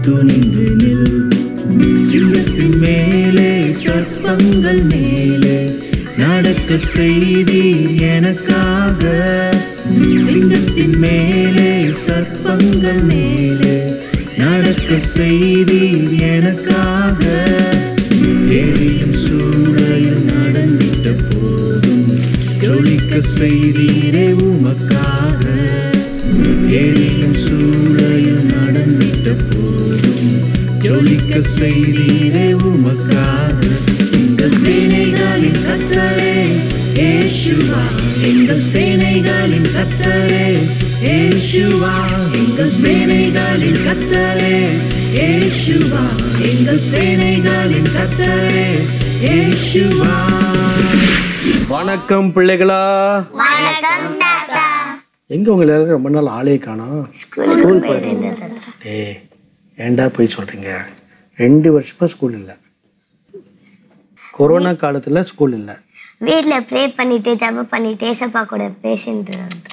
துணிந்து நில் சிங்கத்தின் மேலே சர்ப்பங்கள் மேலே நடக்க செய்தீர் எனக்காக சிங்கத்தின் மேலே சர்ப்பங்கள் மேலே நடக்க செய்தீர் எனக்காக எரியும் சூளையில் நடந்திட்ட போதும் ஜொலிக்க செய்தீரே உமக்காக எரியும் சூளையில் நடந்திட்ட போதும் ஜொலிக்க செய்தீரே உமக்காக எங்கள் சேனைகளின் கத்தரே ஏசுவா எங்கள் சேனைகளின் கத்தரே ஏசுவா எங்கள் சேனைகளின் கத்தரே ஏசுவா எங்கள் சேனைகளின் கத்தரே ஏசுவா வணக்கம் பிள்ளைகளா எங்க உங்க எல்லாரும் ரொம்ப நாள் ஆளே காணோம் ஸ்கூல் போயிட்டு இருந்தது டேய் ஏன்டா போய் சொல்றீங்க ரெண்டு வருஷமா ஸ்கூல் இல்லை கொரோனா காலத்துல ஸ்கூல் இல்லை வீட்டில் ப்ரே பண்ணிட்டு ஜப பண்ணிட்டு ஏசப்பா கூட பேசிட்டு இருந்தது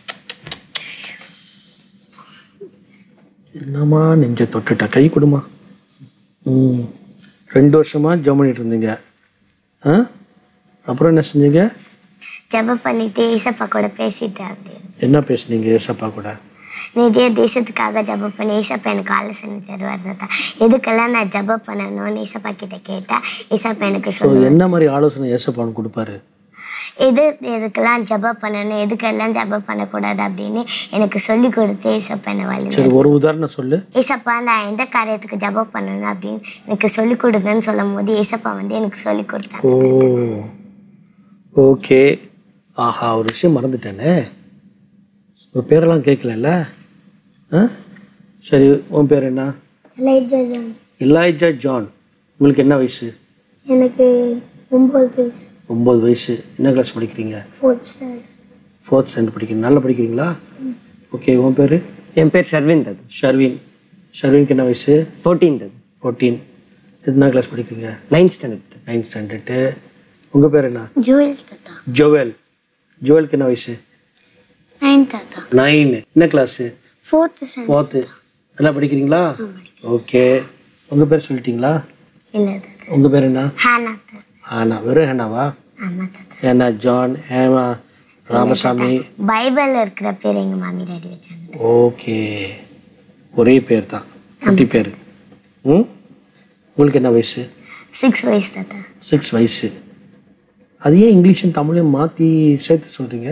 என்னம்மா நெஞ்ச தொட்டுட்டா கை கொடுமா ம் ரெண்டு வருஷமா ஜெபம் பண்ணிட்டு இருந்தீங்க ஆ அப்புறம் என்ன செஞ்சீங்க ஜப பண்ணிட்டு ஏசப்பா கூட பேசிட்டு அப்படி என்ன பேசுனீங்க ஏசப்பா கூட நிறைய தேசத்துக்காக ஜப பண்ணி ஏசப்பா எனக்கு ஆலோசனை தருவார் தாத்தா எதுக்கெல்லாம் நான் ஜப பண்ணணும்னு ஏசப்பா கிட்ட கேட்டா ஏசப்பா எனக்கு ஸோ சொல்லுவார் என்ன மாதிரி ஆலோசனை ஏசப்பான்னு கொடுப்பாரு எது எதுக்கெல்லாம் ஜப பண்ணணும் எதுக்கெல்லாம் ஜப பண்ணக்கூடாது அப்படின்னு எனக்கு சொல்லி கொடுத்து ஏசப்பா என்னை வழி சரி ஒரு உதாரணம் சொல்லு ஏசப்பா நான் எந்த காரியத்துக்கு ஜப பண்ணணும் அப்படின்னு எனக்கு சொல்லி கொடுங்கன்னு சொல்லும் போது ஏசப்பா வந்து எனக்கு சொல்லி கொடுத்தாங்க ஓ ஓகே ஆஹா ஒரு விஷயம் மறந்துட்டேனே உன் பேரெல்லாம் கேட்கலல்ல ஆ சரி உன் பேர் என்ன எலாய்ஜா ஜான் உங்களுக்கு என்ன வயசு எனக்கு ஒம்பது வயசு ஒம்பது வயசு என்ன கிளாஸ் படிக்கிறீங்க ஃபோர்த் ஸ்டாண்டர்ட் ஃபோர்த் ஸ்டாண்டர்ட் படிக்கிறீங்க நல்லா படிக்கிறீங்களா ஓகே உன் பேர் என் பேர் ஷர்வின் அது ஷர்வின் ஷர்வின்க்கு என்ன வயசு ஃபோர்டீன் அது ஃபோர்டீன் என்ன கிளாஸ் படிக்கிறீங்க நைன்த் ஸ்டாண்டர்ட் நைன்த் ஸ்டாண்டர்டு உங்கள் பேர் என்ன ஜுவல் தாத்தா ஜோவல் ஜோவலுக்கு என்ன வயசு நைன் தாத்தா நைன் என்ன கிளாஸு ஃபோர்த் ஸ்டாண்டர்ட் ஃபோர்த்து நல்லா படிக்கிறீங்களா ஓகே உங்கள் பேர் சொல்லிட்டீங்களா இல்லை தாத்தா உங்கள் பேர் என்ன ஹானா தாத்தா ஆனா வெறும் ஹேனாவா ஆமாம் தாத்தா ஏன்னா ஜான் ஹேமா ராமசாமி பைபிளில் இருக்கிற பேர் எங்கள் மாமி டாடி வச்சாங்க ஓகே ஒரே பேர் தான் குட்டி பேர் ம் உங்களுக்கு என்ன வயசு சிக்ஸ் வயசு தாத்தா சிக்ஸ் வயசு அது ஏன் இங்கிலீஷும் தமிழையும் மாற்றி சேர்த்து சொல்கிறீங்க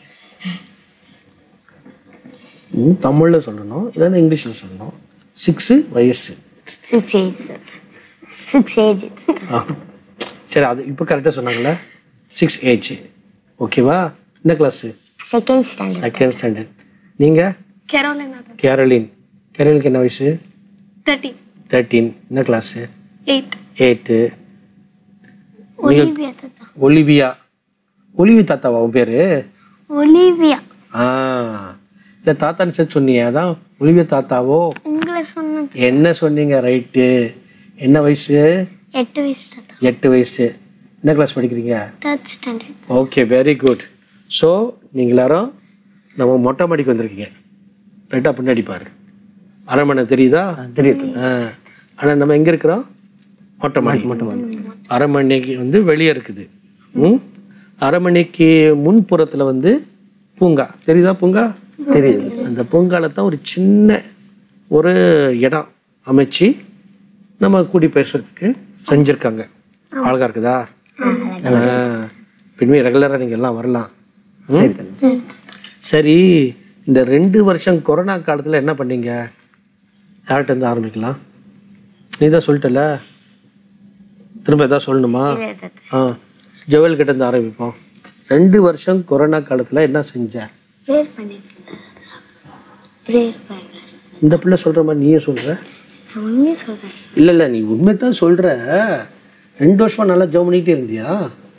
ம் தமிழில் சொல்லணும் இல்லைன்னா இங்கிலீஷில் சொல்லணும் சிக்ஸு வயசு சிக்ஸ் ஏஜ் சிக்ஸ் ஏஜ் ஆ. சரி அது இப்போ கரெக்டாக சொன்னாங்கல்ல சிக்ஸ் ஏஜ் ஓகேவா என்ன class second standard second standard நீங்கள் கேரோலினா கேரளின் கேரளினுக்கு என்ன வயசு தேர்ட்டி தேர்ட்டீன் என்ன கிளாஸு எயிட் எயிட்டு ஒலிவியா தாத்தா ஒலிவியா ஒலிவி தாத்தாவா உன் பேர் ஒலிவியா ஆ இல்லை தாத்தான்னு சரி சொன்னீங்க அதான் ஒலிவியா தாத்தாவோ உங்களை சொன்ன என்ன சொன்னீங்க ரைட்டு என்ன வயசு எட்டு வயசு தாத்தா எட்டு வயசு என்ன கிளாஸ் படிக்கிறீங்க third standard okay very good so நீங்கள் எல்லாரும் நம்ம மொட்டை மாடிக்கு வந்திருக்கீங்க ரைட்டாக பின்னாடி பாரு அரண்மனை தெரியுதா தெரியுது ஆ ஆனால் நம்ம எங்கே இருக்கிறோம் மொட்டை மாடி மொட்டை மாடி அரண்மனைக்கு வந்து வெளியே இருக்குது ம் அரண்மனைக்கு முன்புறத்தில் வந்து பூங்கா தெரியுதா பூங்கா தெரியுது அந்த பூங்கால தான் ஒரு சின்ன ஒரு இடம் அமைச்சு நம்ம கூடி பேசுறதுக்கு செஞ்சுருக்காங்க அழகா இருக்குதா பின்மே ரெகுலராக நீங்கள் எல்லாம் வரலாம் ம்? சரி தானே சரி இந்த ரெண்டு வருஷம் கொரோனா காலத்தில் என்ன பண்ணீங்க யார்கிட்ட இருந்து ஆரம்பிக்கலாம் நீ தான் சொல்லிட்டல திரும்ப எதாவது சொல்லணுமா ஆ ஜுவல் கிட்ட இருந்து ஆரம்பிப்போம் ரெண்டு வருஷம் கொரோனா காலத்தில் என்ன செஞ்ச ப்ரேயர் பண்ணிட்டு ப்ரேயர் பண்ண இந்த பிள்ளை சொல்கிற மாதிரி நீயே சொல்கிற நான் உண்மையே சொல்கிறேன் இல்லை இல்லை நீ உண்மை தான் சொல்கிற ரெண்டு வருஷமா நல்லா ஜெபம் பண்ணிக்கிட்டே இருந்தியா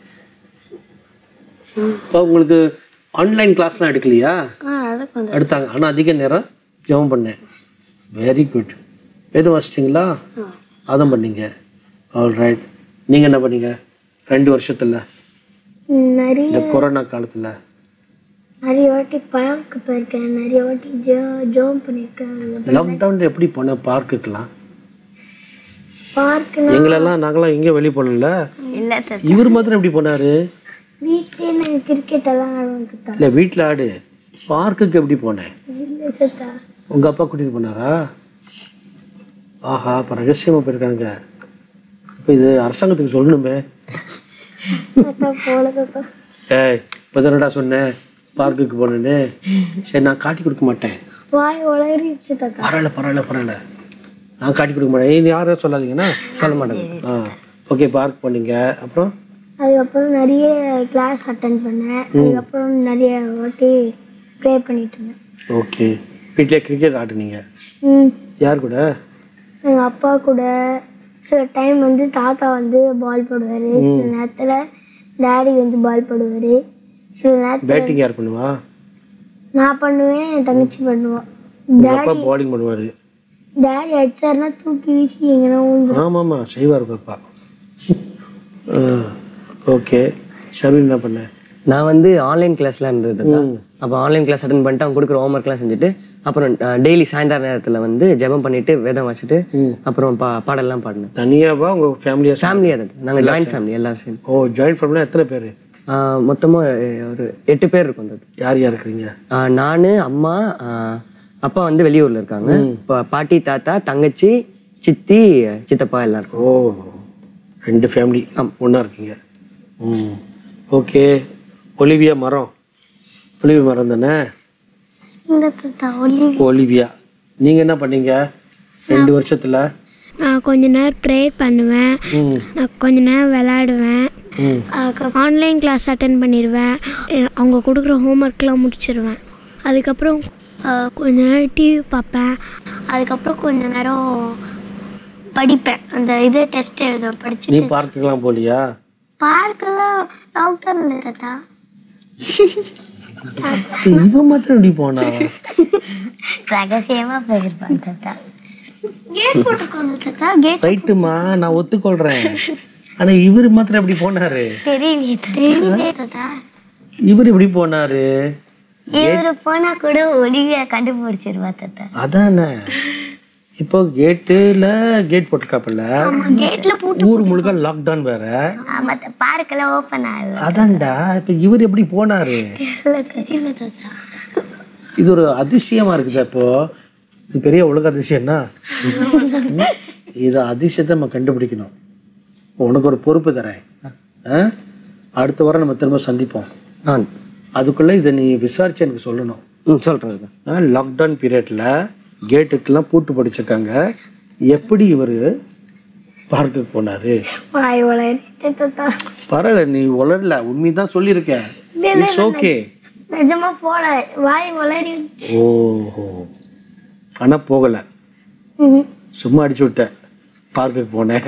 இப்போ உங்களுக்கு ஆன்லைன் கிளாஸ்லாம் எடுக்கலையா ஆ நடக்கும் எடுத்தாங்க ஆனால் அதிக நேரம் ஜெபம் பண்ணேன் வெரி குட் எதுவும் வச்சிட்டிங்களா அதான் பண்ணீங்க ஆல் ரைட் நீங்கள் என்ன பண்ணீங்க ரெண்டு வருஷத்தில் நிறைய இந்த கொரோனா காலத்தில் நிறைய வாட்டி பார்க்கு போயிருக்கேன் நிறைய வாட்டி ஜோ ஜோம் பண்ணியிருக்கேன் லாக்டவுன் எப்படி போன பார்க்குக்கெல்லாம் பார்க்கு எங்களெல்லாம் நாங்களாம் எங்கேயும் வெளியே போகல இல்லை தாத்தா இவர் மாத்திரம் எப்படி போனாரு வீட்லயே நாங்கள் கிரிக்கெட் எல்லாம் ஆடுவோம் தாத்தா இல்லை வீட்டில் ஆடு பார்க்குக்கு எப்படி போனேன் இல்லை தாத்தா உங்க அப்பா கூட்டிட்டு போனாரா ஆஹா இப்போ ரகசியமா போயிருக்காங்க இப்போ இது அரசாங்கத்துக்கு சொல்லணுமே தாத்தா போல தாத்தா ஏய் இப்போ தானடா சொன்னேன் பார்க்குக்கு போனேன்னு சரி நான் காட்டி கொடுக்க மாட்டேன் வாய் உளறிடுச்சு தாத்தா பரவாயில்ல பரவாயில்ல பரவாயில்ல நான் காட்டி கொடுக்க மாட்டேன் ஏய், யாரும் சொல்லாதீங்கண்ணா சொல்ல மாட்டேன் ஆ ஓகே பார்க் போனீங்க அப்புறம் அதுக்கப்புறம் நிறைய கிளாஸ் அட்டன் பண்ணேன் அதுக்கப்புறம் நிறைய வாட்டி ப்ரே பண்ணிட்டு இருந்தேன் ஓகே வீட்டிலே கிரிக்கெட் ஆடுனீங்க ம் யார் கூட எங்கள் அப்பா கூட சில டைம் வந்து தாத்தா வந்து பால் போடுவார் சில நேரத்தில் டேடி வந்து பால் போடுவார் சில நேரத்தில் பேட்டிங் யார் பண்ணுவா நான் பண்ணுவேன் என் தங்கச்சி பண்ணுவான் உங்க அப்பா bowling பண்ணுவாரு டேடி அடிச்சாருன்னா தூக்கி வீசி எங்கன்னா ஊந்து ஆமாம் ஆமாம் செய்வார் உங்க அப்பா ஓகே ஷர்வின் என்ன பண்ண நான் வந்து ஆன்லைன் கிளாஸ்லாம் இருந்தது தாத்தா அப்போ ஆன்லைன் கிளாஸ் அட்டன் பண்ணிட்டு அவங்க கொடுக்குற ஹோம்ஒர்க்லாம் செஞ்சுட்டு அப்புறம் டெய்லி சாயந்தர நேரத்தில் வந்து ஜெபம் பண்ணிட்டு வேதம் வச்சுட்டு அப்புறம் பா பாடல்லாம் பாடினேன் தனியாவா உங்க ஃபேமிலியா ஃபேமிலியாக தான் நாங்கள் ஜாயின்ட் ஃபேமிலி எல்லாரும் சேர்ந்து ஓ ஜாயின்ட் ஃபேமிலியா எத்தனை பேர் ஆஹ் மொத்தமா ஒரு எட்டு பேர் இருக்கும் அது யார் யார் இருக்கிறீங்க நான் அம்மா ஆஹ் அப்பா வந்து வெளியூர்ல இருக்காங்க பா- பாட்டி தாத்தா தங்கச்சி சித்தி சித்தப்பா எல்லாம் இருக்கும் ஓ ரெண்டு ஃபேமிலி ஒன்றா இருக்கீங்க ம் ஓகே ஒலிவியா மரம் ஒலிவியா மரம் தானே இந்த தாத்தா ஒலி ஒலிவியா நீங்கள் என்ன பண்ணீங்க ரெண்டு வருஷத்தில் நான் கொஞ்ச நேரம் ப்ரே பண்ணுவேன் ம் நான் கொஞ்ச நேரம் விளையாடுவேன் ம் ஆன்லைன் கிளாஸ் அட்டன் பண்ணிடுவேன் அஹ் அவங்க கொடுக்குற ஹோம்ஒர்க்லாம் முடிச்சிருவேன் அதுக்கப்புறம் அஹ், கொஞ்ச நேரம் டிவி பார்ப்பேன் அதுக்கப்புறம் கொஞ்ச நேரம் படிப்பேன் அந்த இது டெஸ்ட் எழுத நீ படிச்சுட்டு பார்க்குக்கெல்லாம் போகலையா பார்க்கலாம் லாக்டவுன் இல்லை தாத்தா இவன் மாத்திரம் எப்படி போனா ரகசியமாக போயிருப்பான் தாத்தா கேட் போட்டிருக்கோம் தாத்தா கேட் ரைட்டுமா நான் ஒத்துக்கொள்றேன் ஆனா இவர் மாத்திரம் எப்படி போனாரு தெரியலையே தெரியலையே தாத்தா இவர் எப்படி போனாரு இவரு போனா கூட ஒளிவியா கண்டுபிடிச்சிருவா தாத்தா அதானே இப்போ கேட்டுல கேட் போட்டிருக்காப்பல்ல கேட்ல போட்டு ஊர் முழுக்க லாக்டவுன் வேற ஆமா பார்க்கெல்லாம் ஓப்பன் ஆகல அதான்டா இப்ப இவர் எப்படி போனாரு தெரியல தெரியல தாத்தா இது ஒரு அதிசயமா இருக்குது இப்போ இது பெரிய உலக அதிசயம்னா ம்? இது அதிசயத்தை நம்ம கண்டுபிடிக்கணும் உனக்கு ஒரு பொறுப்பு தரேன் ஆ? அடுத்த வாரம் நம்ம திரும்ப சந்திப்போம் ஆ அதுக்குள்ள இதை நீ விசாரிச்சு எனக்கு சொல்லணும் ம் சொல்கிறேன் லாக்டவுன் பீரியட்ல கேட்டுக்கெல்லாம் பூட்டு படிச்சிருக்காங்க எப்படி இவர் பார்க்குக்கு போனாரு வாய் வளர்ச்சி தாத்தா பரவாயில்ல நீ உளரல உண்மைதான் சொல்லியிருக்க இட்ஸ் ஓகே நிஜமா போல வாய் வளரி ஓஹோ ஆனா போகல சும்மா அடிச்சு விட்ட பார்க்குக்கு போனேன்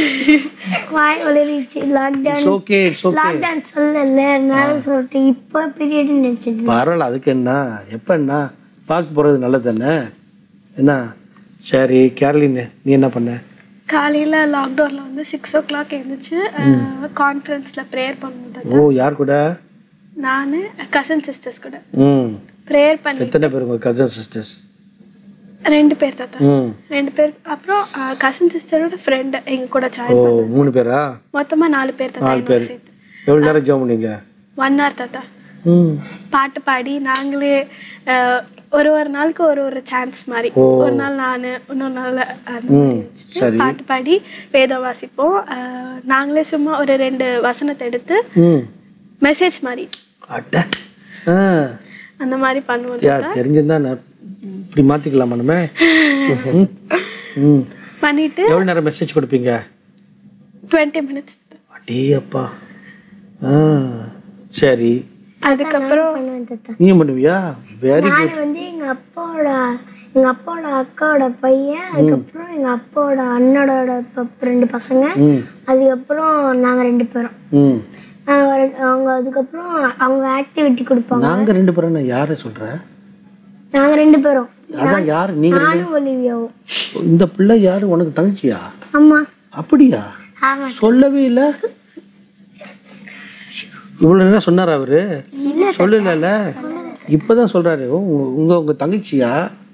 வாய் வளரிச்சு lockdown it's okay it's okay lockdown சொல்லல அதனால சொல்லிட்டு இப்போ பீரியட் நினைச்சிட்டு பரவாயில்ல அதுக்கு என்ன எப்போ என்ன பார்க்க போறது நல்லது தானே என்ன சரி கேரளின் நீ என்ன பண்ண காலையில் லாக்டவுனில் வந்து சிக்ஸ் ஓ கிளாக் எழுந்துச்சு கான்ஃபரன்ஸில் ப்ரேயர் பண்ணுறது ஓ யார் கூட நான் கசன் சிஸ்டர்ஸ் கூட ம் ப்ரேயர் பண்ணி எத்தனை பேர் உங்க கசன் சிஸ்டர்ஸ் ரெண்டு பேர் தாத்தா ம் ரெண்டு பேர் அப்புறம் கசன் சிஸ்டரோட ஃப்ரெண்டு எங்கள் கூட ஓ ஜாயின் மூணு பேரா மொத்தமாக நாலு பேர் தாத்தா நாலு பேர் சேர்த்து எவ்வளோ நேரம் ஜாம் பண்ணீங்க ஒன் ஹவர் தாத்தா ம் பாட்டு பாடி நாங்களே அஹ், ஒரு ஒரு நாளுக்கு ஒரு ஒரு சான்ஸ் மாதிரி ஒரு நாள் நான் இன்னொரு நாள் அந்த மாதிரி வச்சுட்டு சரி. பாட்டு பாடி வேதம் வாசிப்போம் அஹ், நாங்களே சும்மா ஒரு ரெண்டு வசனத்தை எடுத்து ம் மெசேஜ் மாதிரி அட்ட ஆ அந்த மாதிரி பண்ணுவோம் யா தெரிஞ்சிருந்தா நான் இப்படி மாற்றிக்கலாமா நம்ம ம் ம் பண்ணிட்டு எவ்வளோ நேரம் மெசேஜ் கொடுப்பீங்க டுவெண்ட்டி மினிட்ஸ் அடே அப்பா ஆ சரி அதுக்கப்புறம் நீயும் பண்ணுவியா வெரி நான் வந்து எங்க அப்பாவோட எங்க அப்பாவோட அக்காவோட பையன் அதுக்கப்புறம் எங்க அப்பாவோட அண்ணனோட ப- ரெண்டு பசங்க ம் அதுக்கப்புறம் நாங்க ரெண்டு பேரும் ம் நாங்க ரெ- அவங்க அதுக்கப்புறம் அவங்க ஆக்டிவிட்டி கொடுப்பாங்க நாங்கள் ரெண்டு பேரும் நான் யாரை சொல்கிறேன் நாங்க ரெண்டு பேரும் அதான் யார் நீங்கள் நானும் ஒலிவியாவும் இந்த பிள்ளை யாரு உனக்கு தங்கச்சியா ஆமா அப்படியா ஆமா சொல்லவே இல்லை இவ்வளோ நேரம் சொன்னார் அவரு சொல்லல இப்பதான் சொல்றாரு உங்க- உங்க உங்க தங்கச்சியா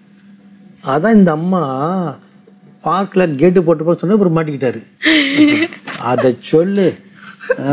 அதான் இந்த அம்மா பார்க்ல கேட்டு போட்டு போக சொன்னா இவர் மாட்டிக்கிட்டாரு அதை சொல்லு ஆ,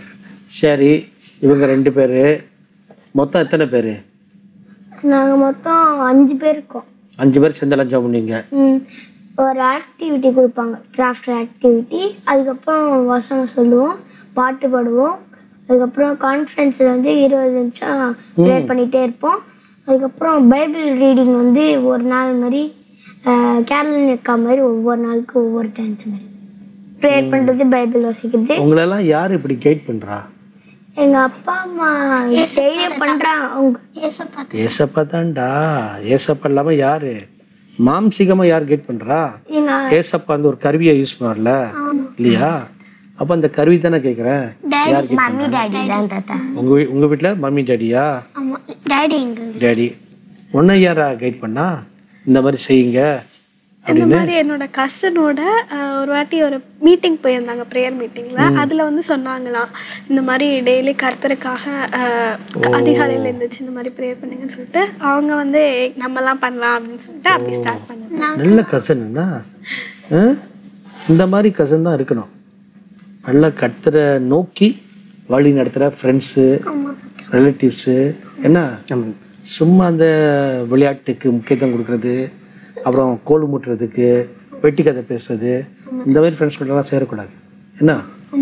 சரி இவங்க ரெண்டு பேரு மொத்தம் எத்தனை பேரு நாங்கள் மொத்தம் அஞ்சு பேர் இருக்கோம் அஞ்சு பேர் சேர்ந்து லஞ்சம் பண்ணீங்க ம், ஒரு ஆக்டிவிட்டி கொடுப்பாங்க கிராஃப்ட் ஆக்டிவிட்டி அதுக்கப்புறம் வசனம் சொல்லுவோம் பாட்டு பாடுவோம் அதுக்கப்புறம் கான்ஃபரன்ஸில் வந்து இருபது நிமிஷம் ப்ரேயர் பண்ணிகிட்டே இருப்போம் அதுக்கப்புறம் பைபிள் ரீடிங் வந்து ஒரு நாள் மாதிரி கேரளன் இருக்கா மாதிரி ஒவ்வொரு நாளுக்கு ஒவ்வொரு சான்ஸ் மாதிரி ப்ரேயர் பண்ணுறது பைபிள் வாசிக்கிறது உங்களெல்லாம் யார் இப்படி கைட் பண்றா எங்கள் அப்பா அம்மா செய்ய பண்ணுறாங்க அவங்க ஏசப்பா தான்டா ஏசப்பா இல்லாம யாரு மாம்சீகமா யார் கைட் பண்றா எங்கள் ஏசப்பா வந்து ஒரு கருவியை யூஸ் பண்ணல இல்லையா அப்ப அந்த கருவி தானே கேக்குறேன் யார் guide மம்மி டாடி தான் தாத்தா உங்க வீ- உங்க வீட்ல மம்மி டாடியா ஆமாம் டாடி எங்கள் டாடி உன்னை யாரா கைட் பண்ணா இந்த மாதிரி செய்யுங்க இந்த மாதிரி என்னோட கசனோட ஒரு வாட்டி ஒரு மீட்டிங் போயிருந்தாங்க ப்ரேயர் மீட்டிங்ல அதுல வந்து சொன்னாங்களாம் இந்த மாதிரி டெய்லி கர்த்தருக்காக அஹ், அதிகாலையில இருந்துச்சு இந்த மாதிரி ப்ரேயர் பண்ணுங்கன்னு சொல்லிட்டு அவங்க வந்து நம்மலாம் பண்ணலாம் அப்படின்னு சொல்லிட்டு அப்படி ஸ்டார்ட் பண்ணாங்க நல்ல கசன் என்ன ஆ? இந்த மாதிரி கசன் தான் இருக்கணும் நல்ல கத்துற நோக்கி வழி நடத்துகிற ஃப்ரெண்ட்ஸு ரிலேட்டிவ்ஸு என்ன சும்மா அந்த விளையாட்டுக்கு முக்கியத்துவம் கொடுக்கறது அப்புறம் கோல் மூட்டுறதுக்கு வெட்டி கதை பேசுறது இந்த மாதிரி ஃப்ரெண்ட்ஸ் கூடலாம் சேரக்கூடாது என்ன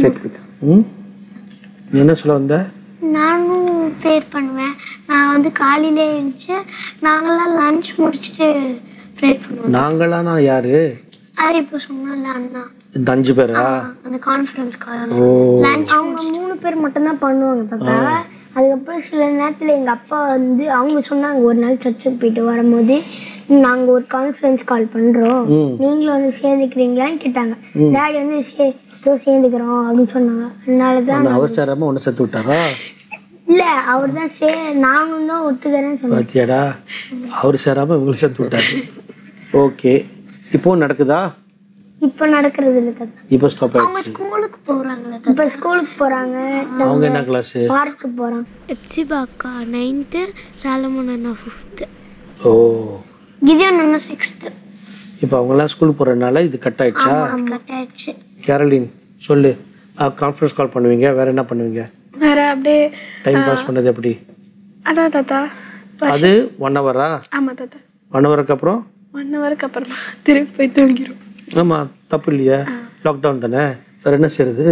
ம் நீ என்ன சொல்ல வந்த நானும் ப்ரேயர் பண்ணுவேன் நான் வந்து காலையில எழுந்துச்சு நாங்களாம் லஞ்ச் முடிச்சுட்டு ப்ரேயர் பண்ணுவோம் நாங்களானா யாரு அது இப்போ சொன்னல அண்ணா இந்த அஞ்சு பேரா அந்த கான்ஃபரன்ஸ் காலில் ஓ லஞ்ச் அவங்க மூணு பேர் மட்டும்தான் பண்ணுவாங்க தாத்தா அதுக்கப்புறம் சில நேரத்தில் எங்கள் அப்பா வந்து அவங்க சொன்னாங்க ஒரு நாள் சர்ச்சுக்கு போயிட்டு வரும்போது நாங்கள் ஒரு கான்ஃபரன்ஸ் கால் பண்ணுறோம் நீங்களும் வந்து சேர்ந்துக்கிறீங்களான்னு கேட்டாங்க டாடி வந்து சே இதோ சேர்ந்துக்கிறோம் அப்படின்னு சொன்னாங்க அதனால தான் அந்த அவர் சேராம ஒன்று செத்து விட்டாரா இல்லை அவர் தான் சே நானும் தான் ஒத்துக்கிறேன்னு சொன்னேன் பாத்தியாடா அவர் சேராம இவங்களுக்கு சேர்த்து விட்டாரு ஓகே இப்போ நடக்குதா இப்போ நடக்கிறது இல்லை தாத்தா இப்போ ஸ்டாப் ஆயிடுச்சு ஸ்கூலுக்கு போகிறாங்களே இப்போ ஸ்கூலுக்கு போகிறாங்க அவங்க என்ன கிளாஸ் பார்க்கு போகிறாங்க எப்சிபா அக்கா நைன்த்து சாலமன் அண்ணா ஃபிஃப்த்து ஓ கிதியோன் அண்ணா சிக்ஸ்த்து இப்போ அவங்கெல்லாம் ஸ்கூல் போறதுனால இது கட் ஆயிடுச்சா கட் ஆயிடுச்சு கேரளின் சொல்லு கான்ஃபரன்ஸ் கால் பண்ணுவீங்க வேற என்ன பண்ணுவீங்க வேற அப்படியே டைம் பாஸ் பண்ணது எப்படி அதான் தாத்தா அது ஒன் ஹவரா ஆமா தாத்தா ஒன் ஹவருக்கு அப்புறம் ஒன் ஹவருக்கு அப்புறமா திருப்பி போய் தூங்கிடும் ஆமா தப்பு இல்லையா லாக்டவுன் தானே வேற என்ன செய்யறது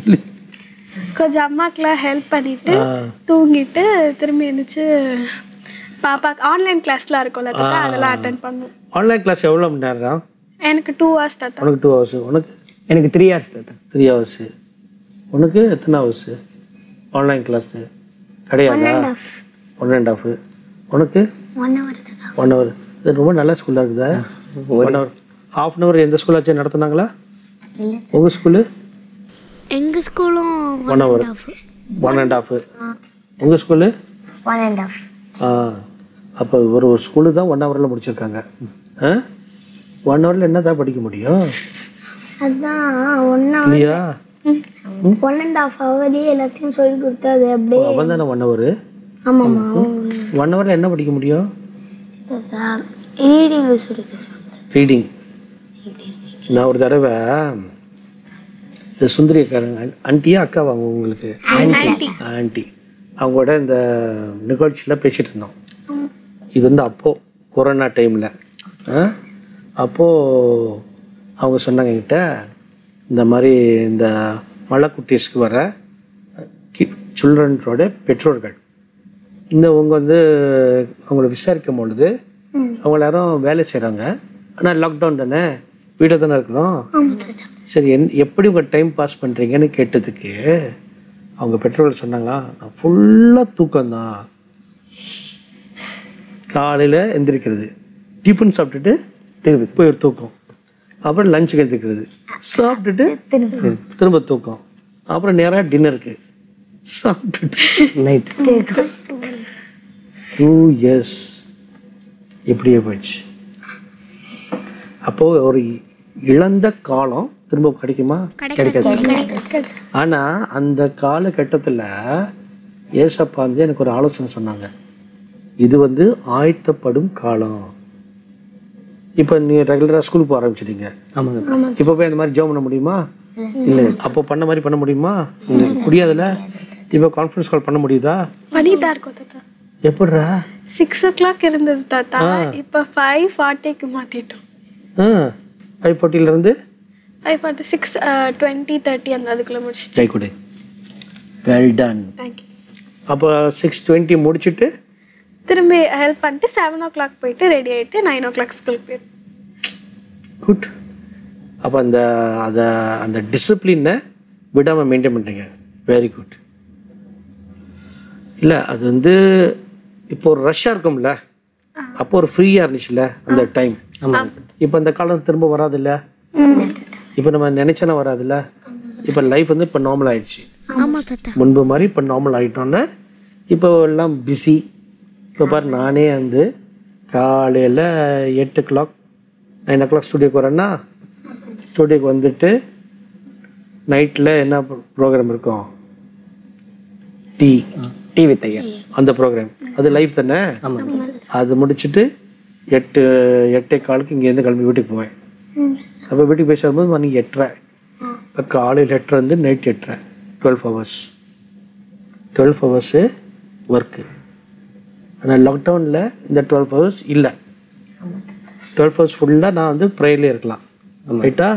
கொஞ்சம் அம்மாக்கெல்லாம் ஹெல்ப் பண்ணிட்டு ஆ. தூங்கிட்டு திரும்பி எழுந்துச்சு பாப்பா ஆன்லைன் கிளாஸ்லாம் இருக்கும்ல தாத்தா அதெல்லாம் அட்டன் பண்ணும் ஆன்லைன் கிளாஸ் எவ்வளோ மணி நேரம் எனக்கு டூ ஹவர்ஸ் தாத்தா உனக்கு டூ ஹவர்ஸ் உனக்கு எனக்கு த்ரீ ஹவர்ஸ் தாத்தா த்ரீ ஹவர்ஸு உனக்கு எத்தனை ஹவர்ஸு ஆன்லைன் கிளாஸு கிடையாதா ஒன் அண்ட் ஆஃப் உனக்கு ஒன் ஹவர் தாத்தா ஒன் ஹவர் இது ரொம்ப நல்ல ஸ்கூலாக இருக்குதா one hour half an hour எந்த ஸ்கூலாச்சும் நடத்துனாங்களா உங்கள் ஸ்கூலு எங்கள் ஸ்கூலும் one hour one and half உங்கள் ஸ்கூலு ஒன் அண்ட் ஆஃப் ஆ அப்போ ஒரு ஒரு ஸ்கூலு தான் ஒன் ஹவரில் முடிச்சிருக்காங்க ஆ ஒன் ஹவரில் என்ன தான் படிக்க முடியும் அதான் ஒன் ஹவர் இல்லையா ஒன் அண்ட் ஆஃப் ஹவர்லேயே எல்லாத்தையும் சொல்லி கொடுத்தா அது அப்படியே அவன் தானே ஒன் ஹவரு ஆமாம்மா ஒன் ஹவரில் என்ன படிக்க முடியும் தாத்தா ரீடிங் சொல்லி தருவாங்க. ரீடிங் நான் ஒரு தடவை இந்த சுந்தரியக்காரங்க ஆண்டியா அக்காவா அவங்க உங்களுக்கு ஆண்டி அவங்களோட இந்த நிகழ்ச்சியில் பேசிட்டு இருந்தோம் இது வந்து அப்போது கொரோனா டைமில் அப்போது அவங்க சொன்னாங்க என்கிட்ட இந்த மாதிரி இந்த மலைக்குட்டீஸ்க்கு வர கி சில்ட்ரன்ஸோட பெற்றோர்கள் இந்த அவங்க வந்து அவங்கள விசாரிக்கும் பொழுது அவங்க எல்லாரும் வேலை செய்கிறாங்க ஆனால் லாக்டவுன் தானே வீட்டில் தானே இருக்கணும் சரி என் எப்படி உங்கள் டைம் பாஸ் பண்ணுறீங்கன்னு கேட்டதுக்கு அவங்க பெற்றோர்கள் சொன்னாங்களா நான் ஃபுல்லாக தூக்கம்தான் காலையில் எந்திரிக்கிறது டிஃபன் சாப்பிட்டுட்டு திருப்பி போய் ஒரு தூக்கம் அப்புறம் லஞ்சுக்கு எந்திரிக்கிறது சாப்பிட்டுட்டு திரும்ப தூக்கம் அப்புறம் நேராக டின்னருக்கு சாப்பிட்டுட்டு நைட் டூ இயர்ஸ் இப்படியே போயிடுச்சு அப்போ ஒரு இழந்த காலம் திரும்ப கிடைக்குமா கிடைக்காது ஆனா அந்த காலகட்டத்துல ஏசப்பா வந்து எனக்கு ஒரு ஆலோசனை சொன்னாங்க இது வந்து ஆயத்தப்படும் காலம் இப்போ நீங்க ரெகுலரா ஸ்கூல் போக ஆரம்பிச்சிட்டீங்க ஆமாங்க தாத்தா இப்போ போய் அந்த மாதிரி ஜாப் பண்ண முடியுமா இல்லை அப்போ பண்ண மாதிரி பண்ண முடியுமா முடியாதுல்ல இப்போ கான்ஃபரன்ஸ் கால் பண்ண முடியுதா வழிதான் இருக்கும் தாத்தா எப்படிரா சிக்ஸ் ஓ கிளாக் இருந்தது தாத்தா இப்போ ஃபைவ் ஃபார்ட்டிக்கு மாற்றிட்டோம் ஆ ஃபைவ் ஃபார்ட்டிலேருந்து five forty six twenty thirty அந்த அதுக்குள்ளே முடிச்சிட்டேன் ஜெய்குடி வெல் டன் தேங்க்யூ அப்போ சிக்ஸ் டுவெண்ட்டி முடிச்சுட்டு திரும்பி ஹெல்ப் பண்ணிட்டு செவன் ஓ கிளாக் போயிட்டு ரெடி ஆகிட்டு நைன் ஓ கிளாக் ஸ்கூல் போயிடும் குட் அப்போ அந்த அதை அந்த டிசிப்ளினை விடாமல் மெயின்டைன் பண்ணுறீங்க வெரி குட் இல்லை அது வந்து இப்போ ஒரு ரஷ்ஷாக இருக்கும்ல அப்போ ஒரு ஃப்ரீயாக இருந்துச்சுல்ல அந்த டைம் இப்போ அந்த காலம் திரும்ப வராதுல்ல இப்போ நம்ம நினைச்சனா வராதுல்ல இப்போ லைஃப் வந்து இப்போ நார்மல் ஆயிடுச்சு ஆமா தாத்தா முன்பு மாதிரி இப்போ நார்மல் ஆகிட்டோன்னே இப்போ எல்லாம் பிஸி இப்போ பாரு நானே வந்து காலையில் எட்டு கிளாக் நைன் ஓ கிளாக் ஸ்டுடியோக்கு வரேன்னா ஸ்டுடியோக்கு வந்துட்டு நைட்டில் என்ன ப்ரோக்ராம் இருக்கும் டீ டீ வித் ஐயா அந்த ப்ரோக்ராம் அது லைஃப் தானே அது முடிச்சுட்டு எட்டு எட்டே காலுக்கு இங்கேருந்து கிளம்பி வீட்டுக்கு போவேன் அப்போ வீட்டுக்கு போய் வரும்போது மணி எட்டரை இப்போ காலையில் எட்டரை வந்து நைட் எட்டரை twelve hours twelve hours work ஆனால் லாக்டவுனில் இந்த டுவெல் ஹவர்ஸ் இல்லை டுவெல் ஹவர்ஸ் ஃபுல்லாக நான் வந்து ப்ரேயர்லேயே இருக்கலாம் ரைட்டா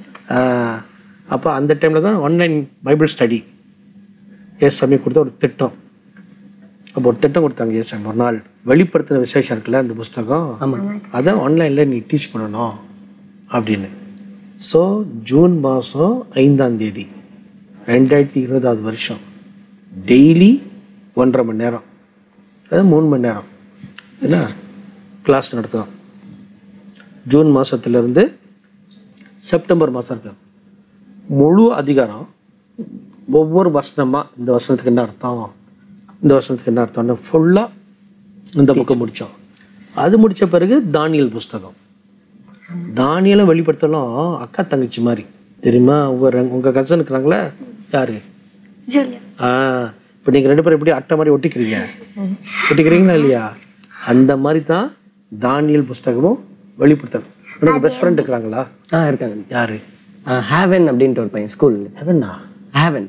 அப்போ அந்த டைமில் தான் ஆன்லைன் பைபிள் ஸ்டடி எஸ் சாமி கொடுத்த ஒரு திட்டம் அப்போ ஒரு திட்டம் கொடுத்தாங்க எஸ் சாமி ஒரு நாள் வெளிப்படுத்தின விசேஷம் இருக்குல்ல அந்த புஸ்தகம் அதை ஆன்லைனில் நீ டீச் பண்ணணும் அப்படின்னு ஸோ ஜூன் மாதம் ஐந்தாம் தேதி ரெண்டாயிரத்தி இருபதாவது வருஷம் டெய்லி ஒன்றரை மணி நேரம் அதாவது மூணு மணி நேரம் என்ன கிளாஸ் நடத்துகிறோம் ஜூன் மாதத்துலேருந்து செப்டம்பர் மாதம் இருக்கு முழு அதிகாரம் ஒவ்வொரு வசனமாக இந்த வசனத்துக்கு என்ன அர்த்தம் இந்த வசனத்துக்கு என்ன அர்த்தம்னு ஃபுல்லாக இந்த புக்கை முடித்தோம் அது முடித்த பிறகு தானியல் புஸ்தகம் தானியலை வெளிப்படுத்தலாம் அக்கா தங்கச்சி மாதிரி தெரியுமா உங்கள் உங்கள் கசன் இருக்கிறாங்களே யாரு ஜூலியா ஆ இப்போ நீங்கள் ரெண்டு பேரும் எப்படி அட்டை மாதிரி ஒட்டிக்கிறீங்க ஒட்டிக்கிறீங்களா இல்லையா அந்த மாதிரி தான் தானியல் புஸ்தகமும் வெளிப்படுத்தணும் உனக்கு பெஸ்ட் ஃப்ரெண்ட் இருக்கிறாங்களா ஆ இருக்காங்க யாரு ஹேவன் அப்படின்ட்டு ஒரு பையன் ஸ்கூல்ல ஹெவனா ஹேவன்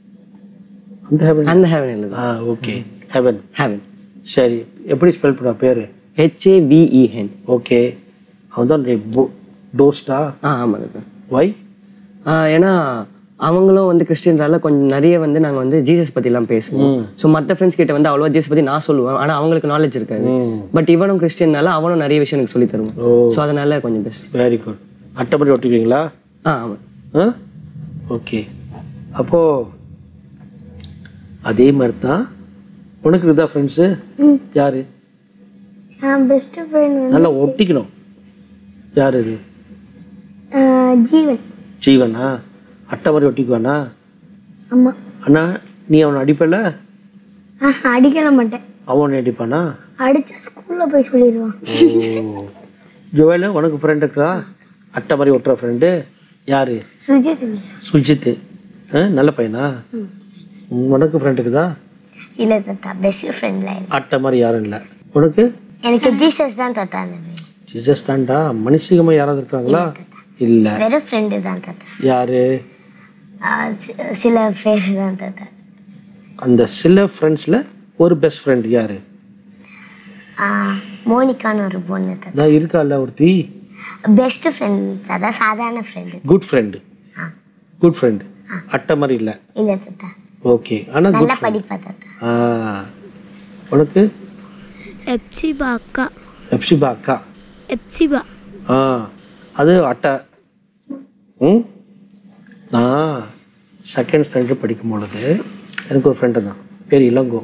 அந்த ஹெவன் அந்த ஹேவன் இல்லை ஆ ஓகே ஹெவன் ஹேவன் சரி எப்படி ஸ்பெல் பண்ண பேர் ஹெச்ஏபிஇஎன் ஓகே அவன் தான் தோஸ்டா ஆ ஆமாங்க சார் வை ஏன்னா அவங்களும் வந்து கிறிஸ்டியன்றால கொஞ்சம் நிறைய வந்து நாங்கள் வந்து ஜீசஸ் பற்றிலாம் பேசுவோம் ஸோ மற்ற ஃப்ரெண்ட்ஸ் கிட்ட வந்து அவ்வளோவா ஜீசஸ் பற்றி நான் சொல்லுவேன் ஆனால் அவங்களுக்கு நாலேஜ் இருக்காது பட் இவனும் கிறிஸ்டியன்னால அவனும் நிறைய விஷயம் எனக்கு சொல்லி தருவான் ஸோ அதனால கொஞ்சம் பெஸ்ட் வெரி குட் அட்டை மாதிரி ஒட்டிக்கிறீங்களா ஆ ஆமாம் ஆ ஓகே அப்போது அதே மாதிரி தான் உனக்கு இருக்குதா ஃப்ரெண்ட்ஸு யாரு என் பெஸ்ட் ஃப்ரெண்ட் நல்லா ஒட்டிக்கணும் யார் இது ஜீவன் ஜீவனா அட்டை மாதிரி ஒட்டிக்குவானா ஆமா அண்ணா நீ அவனை அடிப்பல ஆஹ், அடிக்கல மாட்டேன் அவனை அடிப்பானா அடிச்சா ஸ்கூல்ல போய் சொல்லிடுவான் ஓ ஜுவேல உனக்கு ஃப்ரெண்ட் இருக்கா அட்டை மாதிரி ஒட்டுற ஃப்ரெண்டு யாரு சுஜித் சுஜித்து ஆ நல்ல பையனா உனக்கு ஃப்ரெண்ட் இருக்குதா இல்ல தாத்தா பெஸ்ட் ஃப்ரெண்ட்ல அட்டை மாதிரி யாரும் இல்லை உனக்கு எனக்கு ஜீசஸ் தான் தாத்தா அந்த மாதிரி ஜீசஸ் தான்டா மனுஷிகமாக யாராவது இருக்காங்களா இல்லை வெறும் ஃப்ரெண்டு தான் தாத்தா யாரு ஆ, சி- சில பேர் தான் தாத்தா அந்த சில ஃப்ரெண்ட்ஸில் ஒரு பெஸ்ட் ஃப்ரெண்ட் யாரு ஆ, மோனிகான்னு ஒரு பொண்ணு தாத்தா நான் இருக்கால ஒருத்தி பெஸ்ட் ஃப்ரெண்ட் தாத்தா சாதாரண friend good friend good friend அட்டை மாதிரி இல்லை இல்ல தாத்தா ஓகே ஆனால் நல்லா குட் படிப்பா தாத்தா ஆ உனக்கு எப்சிபா அக்கா எப்சிபா அக்கா எப்சிபா ஆ அது அட்டை ம் நான் செகண்ட் ஸ்டாண்டர்ட் படிக்கும் பொழுது எனக்கு ஒரு ஃப்ரெண்டு தான் பேர் இளங்கோ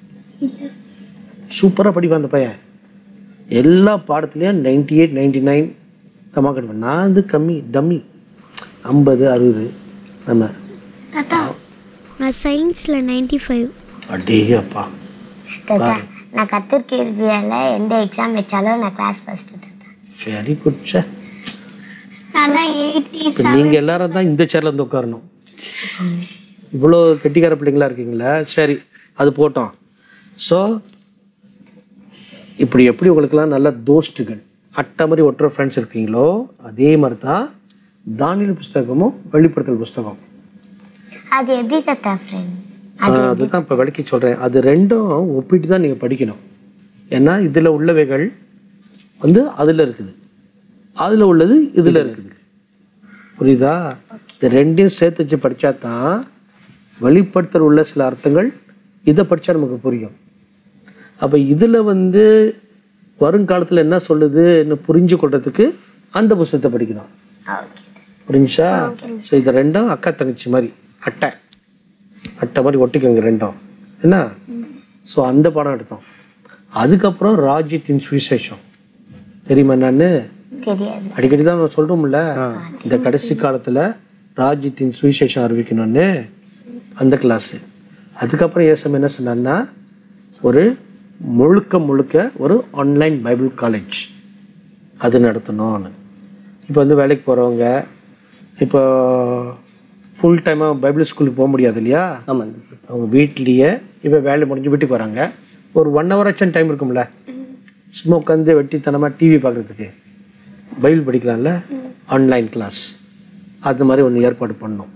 சூப்பராக படிப்பான் அந்த பையன் எல்லா பாடத்துலேயும் நைன்டி எயிட் நைன்டி நைன் கம்மா கட்டுவேன் நான் வந்து கம்மி டம்மி ஐம்பது அறுபது நம்ம தாத்தா நான் சயின்ஸில் நைன்டி ஃபைவ் அடே அப்பா தாத்தா நான் கத்தர் கேள்வியால எந்த எக்ஸாம் வச்சாலும் நான் கிளாஸ் ஃபர்ஸ்ட் தாத்தா வெரி குட் சார் நான் எயிட்டி இப்போ நீங்கள் எல்லாரும் தான் இந்த சேரில் வந்து உட்காரணும் இவ்வளோ கெட்டிக்கார பிள்ளைங்களா இருக்கீங்களா சரி அது போட்டோம் ஸோ இப்படி எப்படி உங்களுக்கெல்லாம் நல்ல தோஸ்ட்டுகள் அட்டை மாதிரி ஒட்டுற ஃப்ரெண்ட்ஸ் இருக்கீங்களோ அதே மாதிரி தான் தானியல் புஸ்தகமும் வெளிப்படுத்தல் புஸ்தகம் அது எப்படி தாத்தா ஃப்ரெண்ட் ஆஹ் அதுதான் இப்போ விளக்கி சொல்கிறேன் அது ரெண்டும் ஒப்பிட்டு தான் நீங்கள் படிக்கணும் ஏன்னா இதில் உள்ளவைகள் வந்து அதில் இருக்குது அதில் உள்ளது இதில் இருக்குது புரியுதா இந்த ரெண்டையும் சேர்த்து வச்சு படித்தா தான் வெளிப்படுத்தல் உள்ள சில அர்த்தங்கள் இதை படித்தா நமக்கு புரியும் அப்போ இதில் வந்து வருங்காலத்தில் என்ன சொல்லுதுன்னு புரிஞ்சு கொள்றதுக்கு அந்த புஸ்தகத்தை படிக்கணும் ஓகே புரிஞ்சா ஸோ இது ரெண்டும் அக்கா தங்கச்சி மாதிரி அட்டை அட்டை மாதிரி ஒட்டிக்கோங்க ரெண்டும் என்ன ஸோ அந்த படம் எடுத்தோம் அதுக்கப்புறம் ராஜ்யத்தின் சுவிசேஷம் தெரியுமா என்னன்னு தெரியாது அடிக்கடி தான் நான் சொல்கிறோம்ல இந்த கடைசி காலத்தில் ராஜ்யத்தின் சுவிசேஷம் அறிவிக்கணும்னு அந்த கிளாஸு அதுக்கப்புறம் ஏசம் என்ன சொன்னார்னா ஒரு முழுக்க முழுக்க ஒரு ஆன்லைன் பைபிள் காலேஜ் அது நடத்தணும்னு இப்போ வந்து வேலைக்கு போகிறவங்க இப்போ ஃபுல் டைமாக பைபிள் ஸ்கூலுக்கு போக முடியாது இல்லையா ஆமாம் அவங்க வீட்லேயே இப்போ வேலை முடிஞ்சு வீட்டுக்கு வராங்க ஒரு ஒன் ஹவர் ஆச்சும் டைம் இருக்கும்ல சும்மா உட்காந்து வெட்டித்தனமாக டிவி பார்க்குறதுக்கு பைபிள் படிக்கலாம்ல ஆன்லைன் கிளாஸ் அது மாதிரி ஒன்று ஏற்பாடு பண்ணோம்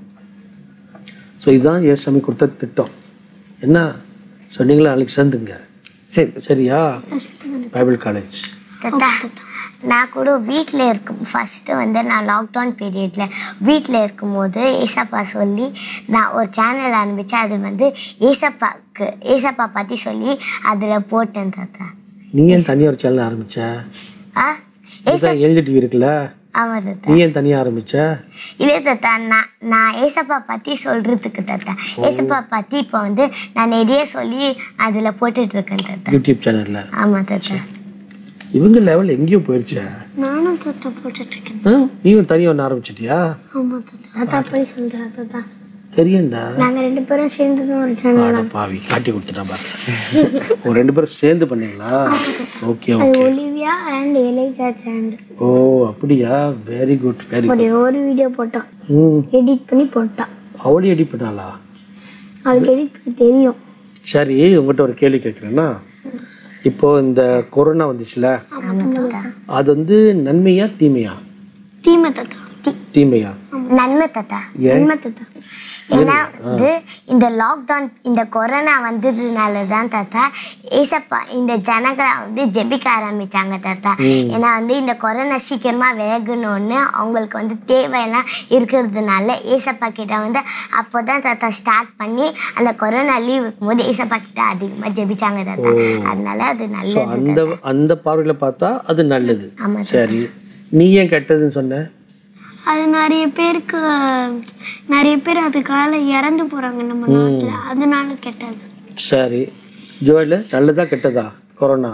ஸோ இதுதான் ஏசாமி கொடுத்த திட்டம் என்ன சொன்னீங்களா நாளைக்கு சேர்ந்துங்க சரி சரியா பைபிள் காலேஜ் தாத்தா நான் கூட வீட்டில் இருக்கும் ஃபஸ்ட்டு வந்து நான் லாக்டவுன் பீரியடில் வீட்டில் இருக்கும்போது ஏசப்பா சொல்லி நான் ஒரு சேனல் ஆரம்பித்தேன் அது வந்து ஏசப்பாக்கு ஏசப்பா பற்றி சொல்லி அதில் போட்டேன் தாத்தா நீ ஏன் தனியாக ஒரு சேனல் ஆரம்பிச்ச ஆ இதுதான் எல்ஜி டிவி இருக்குல்ல ஆமாம் தாத்தா நீ ஏன் தனியாக ஆரம்பிச்ச இல்லை தாத்தா நான் நான் ஏசப்பா பற்றி சொல்கிறதுக்கு தாத்தா ஏசப்பா பற்றி இப்போ வந்து நான் நிறைய சொல்லி அதில் போட்டுட்ருக்கேன் தாத்தா யூடியூப் சேனலில் ஆமாம் தாத்தா இவங்க லெவல் எங்கேயோ போயிடுச்சா நானும் தாத்தா போட்டுட்ருக்கேன் ஆ நீயும் தனியாக ஒன்று ஆரம்பிச்சிட்டியா ஆமாம் தாத்தா தாத்தா போய் சொல்கிறேன் தாத்தா தெரியும்டா நாங்கள் ரெண்டு பேரும் சேர்ந்து தான் ஒரு சேனல் அட பாவி காட்டி கொடுத்துட்டான் பாரு ஒரு ரெண்டு பேரும் சேர்ந்து பண்ணீங்களா ஓகே அது okay Olivia and Elijah channel ஓ அப்படியா வெரி குட் வெரி குட் ஒரு ஒரு வீடியோ போட்டான் ம் எடிட் பண்ணி போட்டான் அவளே எடி பண்ணாளா அதுக்கு எடிட் பண்ண தெரியும் சரி உங்கள்கிட்ட ஒரு கேள்வி கேட்குறேன்னா இப்போ இந்த கொரோனா வந்துச்சுல அது வந்து நன்மையா தீமையா தீமை தாத்தா தீமையா நன்மை தாத்தா நன்மை தாத்தா ஏன்னா வந்து இந்த லாக்டவுன் இந்த கொரோனா வந்ததுனால தான் தாத்தா ஏசப்பா இந்த ஜனங்களை வந்து ஜெபிக்க ஆரம்பிச்சாங்க தாத்தா ஏன்னா வந்து இந்த கொரோனா சீக்கிரமா விலகணும்னு அவங்களுக்கு வந்து தேவையெல்லாம் இருக்கிறதுனால ஏசப்பா கிட்ட வந்து அப்போதான் தாத்தா ஸ்டார்ட் பண்ணி அந்த கொரோனா லீவ் இருக்கும்போது ஏசப்பா கிட்ட அதிகமாக ஜெபிச்சாங்க தாத்தா அதனால அது ஸோ நல்லது அந்த அந்த பார்வையில் பார்த்தா அது நல்லது ஆமா சரி நீ ஏன் கெட்டதுன்னு சொன்ன அது நிறைய பேருக்கு நிறைய பேர் அதுக்கால இறந்து போறாங்க நம்ம நாட்டுல அதனால கெட்டது சரி ஜோயில் நல்லதா கெட்டதா கொரோனா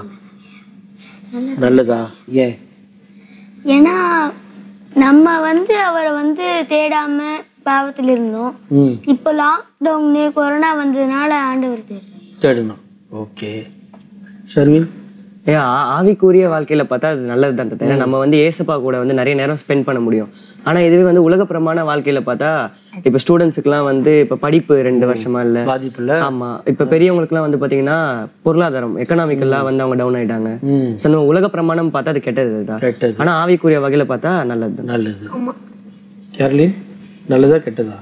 நல்லதா ஏன் ஏன்னா நம்ம வந்து அவரை வந்து தேடாம பாவத்தில் இருந்தோம் ம் இப்போ லாக்டவுனு கொரோனா வந்ததுனால ஆண்டவர் தேடுறாரு தேடணும் ஓகே ஷர்வின் ஏன் ஆ- ஆவிக்குரிய வாழ்க்கையில பார்த்தா அது நல்லது தான் ஏன்னா நம்ம வந்து ஏசப்பா கூட வந்து நிறைய நேரம் ஸ்பெண்ட் பண்ண முடியும் ஆனா இதுவே வந்து உலகப்பிரமான வாழ்க்கையில பார்த்தா இப்ப ஸ்டூடெண்ட்ஸுக்குலாம் வந்து இப்ப படிப்பு ரெண்டு வருஷமா இல்ல பாதிப்புல ஆமா இப்ப பெரியவங்களுக்குலாம் வந்து பாத்தீங்கன்னா பொருளாதாரம் எக்கனாமிக்கெல்லாம் வந்து அவங்க டவுன் ஆயிட்டாங்க ம் ஸோ நம்ம உலக பிரமாணம் பார்த்தா அது கெட்டது தான் கெட்டது ஆனா ஆவிக்குரிய வகையில பார்த்தா நல்லது தான் நல்லது கேரளின் நல்லதா கெட்டதா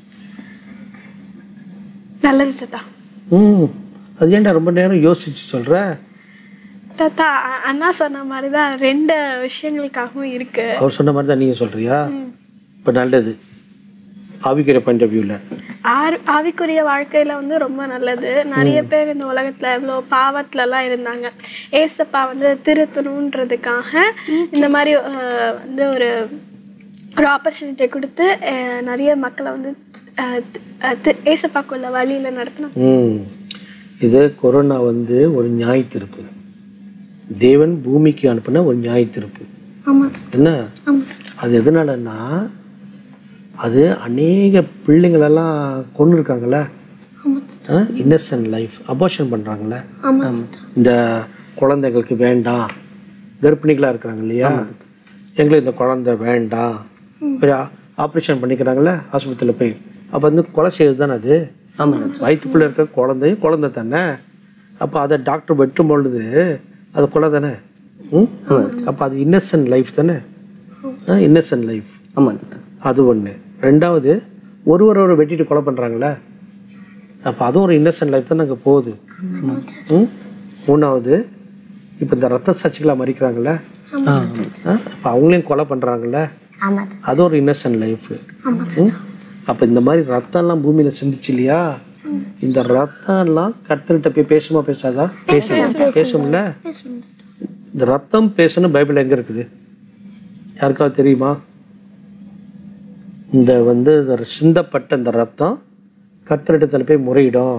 நல்லது தாத்தா ம் அது ஏன்டா ரொம்ப நேரம் யோசிச்சு சொல்ற தாத்தா அ- அண்ணா சொன்ன மாதிரி தான் ரெண்டு விஷயங்களுக்காகவும் இருக்கு அவர் சொன்ன மாதிரி தான் நீங்க சொல்றியா இப்போ நல்லது ஆவிக்கிற பாயிண்ட் ஆஃப் வியூவில் ஆறு ஆவிக்குரிய வாழ்க்கையில வந்து ரொம்ப நல்லது நிறைய பேர் இந்த உலகத்துல இவ்வளோ பாவத்துல எல்லாம் இருந்தாங்க ஏசப்பா வந்து திருத்தணுன்றதுக்காக இந்த மாதிரி அஹ், வந்து ஒரு ஒரு ஆப்பர்ச்சுனிட்டி கொடுத்து அஹ், நிறைய மக்களை வந்து அஹ், தி- அஹ், தி- ஏசப்பாக்குள்ள வழியில நடத்தினாங்க ம் இது கொரோனா வந்து ஒரு நியாய தீர்ப்பு தேவன் பூமிக்கு அனுப்பின ஒரு நியாய தீர்ப்பு ஆமா என்ன அது எதனாலன்னா அது அநேக பிள்ளைங்களெல்லாம் கொண்டு இருக்காங்கல்ல இன்னசென்ட் லைஃப் அபார்ஷன் பண்ணுறாங்கல்ல ஆமா இந்த குழந்தைங்களுக்கு வேண்டாம் கர்ப்பிணிகளாக இருக்கிறாங்க இல்லையா எங்களுக்கு இந்த குழந்தை வேண்டாம் பெரிய ஆப்ரேஷன் பண்ணிக்கிறாங்களே ஆஸ்பத்திரியில் போய் அப்போ வந்து கொலை செய்யறது தானே அது வயிற்றுக்குள்ளே இருக்கிற குழந்தை குழந்தை தானே அப்போ அதை டாக்டர் வெட்டும் பொழுது அது கொலை தானே ம் அப்போ அது இன்னசென்ட் லைஃப் தானே இன்னசென்ட் லைஃப் ஆமாம் தாத்தா அது ஒன்று ரெண்டாவது ஒருவர் ஒரு வெட்டிட்டு கொலை பண்ணுறாங்களே அப்போ அதுவும் ஒரு இன்னசென்ட் லைஃப் தான் அங்கே போகுது ம் மூணாவது இப்போ இந்த ரத்த சாட்சிகளாக மறிக்கிறாங்களே அப்போ அவங்களையும் கொலை பண்ணுறாங்கல்ல ஆமா தாத்தா அது ஒரு இன்னசென்ட் லைஃப் அப்போ இந்த மாதிரி ரத்தம்லாம் பூமியில் சிந்திச்சு இல்லையா இந்த ரத்தம்லாம் கர்த்தர்கிட்ட போய் பேசுமா பேசாதா பேசும்ல இந்த ரத்தம் பேசணும் பைபிள் எங்க இருக்குது யாருக்காவது தெரியுமா இந்த வந்து இந்த சிந்தப்பட்ட இந்த ரத்தம் கர்த்தரிடத்துல போய் முறையிடும்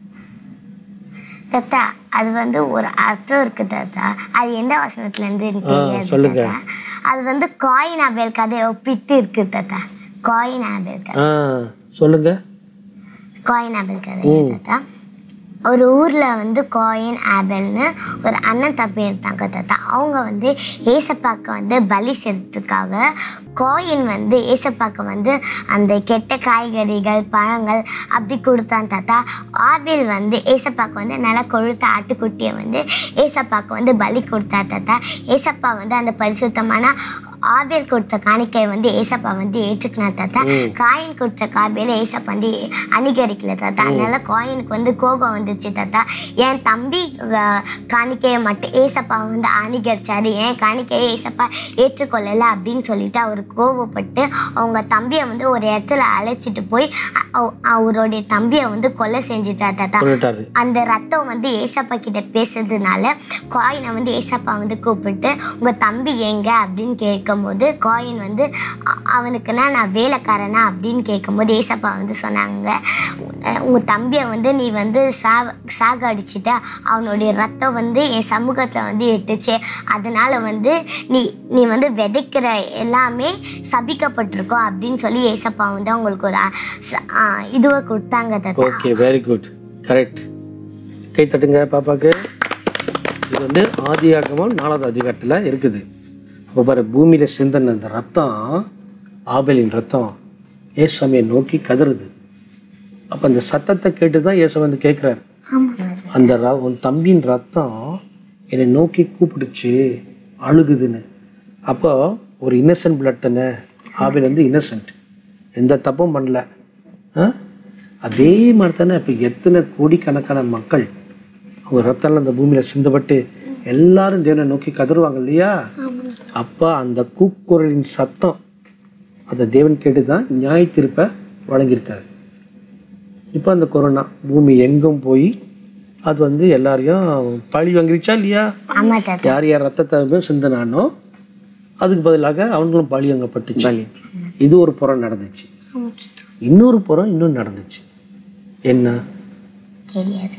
தாத்தா அது வந்து ஒரு அர்த்தம் இருக்கு தாத்தா அது எந்த வசனத்துல இருந்து எனக்கு தெரியாது சொல்லுங்க. தாத்தா அது வந்து காயின் ஆபேல் கதையை ஒப்பிட்டு இருக்கு தாத்தா காயின் ஆபேல் கதை ஆ சொல்லுங்க காயின் ஆபேல் கதை தாத்தா ஒரு ஊர்ல வந்து காயின் ஆபேல்னு ஒரு அண்ணன் தம்பி இருந்தாங்க தாத்தா அவங்க வந்து ஏசப்பாக்கு வந்து பலி செலுத்துக்காக காயின் வந்து ஏசப்பாக்கு வந்து அந்த கெட்ட காய்கறிகள் பழங்கள் அப்படி கொடுத்தான் தாத்தா ஆபேல் வந்து ஏசப்பாக்கு வந்து நல்லா கொழுத்த ஆட்டுக்குட்டியை வந்து ஏசப்பாக்கு வந்து பலி கொடுத்தா தாத்தா ஏசப்பா வந்து அந்த பரிசுத்தமான ஆபேல் கொடுத்த காணிக்கையை வந்து ஏசப்பா வந்து ஏற்றுக்கினார் தாத்தா காயின் கொடுத்த காபியில் ஏசப்பா வந்து அணிகரிக்கல தாத்தா அதனால காயினுக்கு வந்து கோபம் வந்துச்சு தாத்தா என் தம்பி அஹ், காணிக்கையை மட்டும் ஏசப்பா வந்து அணிகரிச்சாரு என் காணிக்கையை ஏசப்பா ஏற்றுக்கொள்ளலை அப்படின்னு சொல்லிட்டு அவர் கோவப்பட்டு அவங்க தம்பியை வந்து ஒரு இடத்துல அழைச்சிட்டு போய் அ- அவ- அவருடைய தம்பியை வந்து கொலை செஞ்சுட்டார் தாத்தா கொண்டுட்டாரு அந்த ரத்தம் வந்து ஏசப்பா கிட்ட பேசுறதுனால காயினை வந்து ஏசப்பா வந்து கூப்பிட்டு உங்க தம்பி எங்க அப்படின்னு கேட்கும்போது காயின் வந்து அ- அவனுக்குன்னா நான் வேலைக்காரனா அப்படின்னு கேட்கும்போது ஏசப்பா வந்து சொன்னாங்க "உ- உங்க தம்பியை வந்து நீ வந்து சா சாக அடிச்சிட்ட அவனுடைய ரத்தம் வந்து என் சமூகத்தில் வந்து எட்டுச்சு அதனால வந்து நீ நீ வந்து விதைக்கிற எல்லாமே சபிக்கப்பட்டிருக்கோம் அப்படின்னு சொல்லி ஏசப்பா வந்து அவங்களுக்கு ஒரு அ- ச- ஆ, இதுவை கொடுத்தாங்க தாத்தா ஓகே வெரி குட் கரெக்ட் கை தட்டுங்க பாப்பாக்கு இது வந்து ஆதியாகமம் நாலாவது அதிகாரத்தில் இருக்குது அப்போ பாரு பூமியில் சிந்தன அந்த ரத்தம் ஆபேலின் ரத்தம் ஏசாமியை நோக்கி கதறுது அப்போ அந்த சத்தத்தை கேட்டு தான் ஏசு வந்து கேட்குறாரு அந்த ர உன் தம்பியின் ரத்தம் என்னை நோக்கி கூப்பிடுச்சு அழுகுதுன்னு அப்போ ஒரு இன்னசென்ட் பிளட் தானே ஆபேல் வந்து இன்னசென்ட் எந்த தப்பும் பண்ணல ஆ? அதே மாதிரி தானே இப்போ எத்தனை கோடிக்கணக்கான மக்கள் அவங்க ரத்தம்லாம் அந்த பூமியில் சிந்தப்பட்டு எல்லாரும் தேவனை நோக்கி கதறுவாங்க இல்லையா அப்போ அந்த கூக்குரலின் சத்தம் அந்த தேவன் கேட்டு தான் நியாய தீர்ப்பை வழங்கியிருக்காரு இப்போ அந்த கொரோனா பூமி எங்கும் போய் அது வந்து எல்லாரையும் பழி வாங்கிருச்சா இல்லையா ஆமா தாத்தா யார் யார் ரத்தத்தை சிந்தனானோ அதுக்கு பதிலாக அவங்களும் பழி அங்கப்பட்டுச்சு பலி இது ஒரு புறம் நடந்துச்சு இன்னொரு புறம் இன்னும் நடந்துச்சு என்ன தெரியாது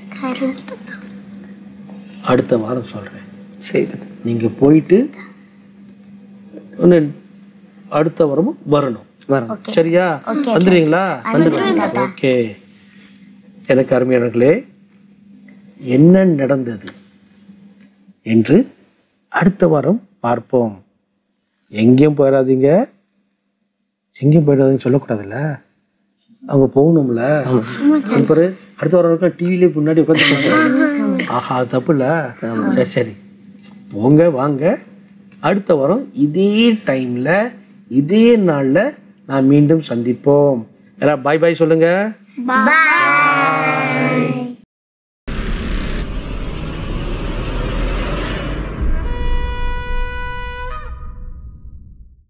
அடுத்த வாரம் சொல்றேன் சரி தாத்தா நீங்க போயிட்டு இன்னும் அடுத்த வாரமும் வரணும் வரோம் சரியா வந்துடுறீங்களா ஓகே எனக்கு அருமையானர்களே என்ன நடந்தது என்று அடுத்த வாரம் பார்ப்போம் எங்கேயும் போயிடாதீங்க எங்கேயும் போயிடாதீங்கன்னு சொல்லக்கூடாதுல்ல அவங்க போகணும்ல அப்புறம் அடுத்த வாரம் வரைக்கும் டிவிலே முன்னாடி உட்காந்து ஆஹா அது தப்பு இல்ல சரி சரி போங்க வாங்க அடுத்த வாரம் இதே டைம்ல இதே நாள்ல நான் மீண்டும் சந்திப்போம் எல்லாம் பாய் பாய் சொல்லுங்க பாய்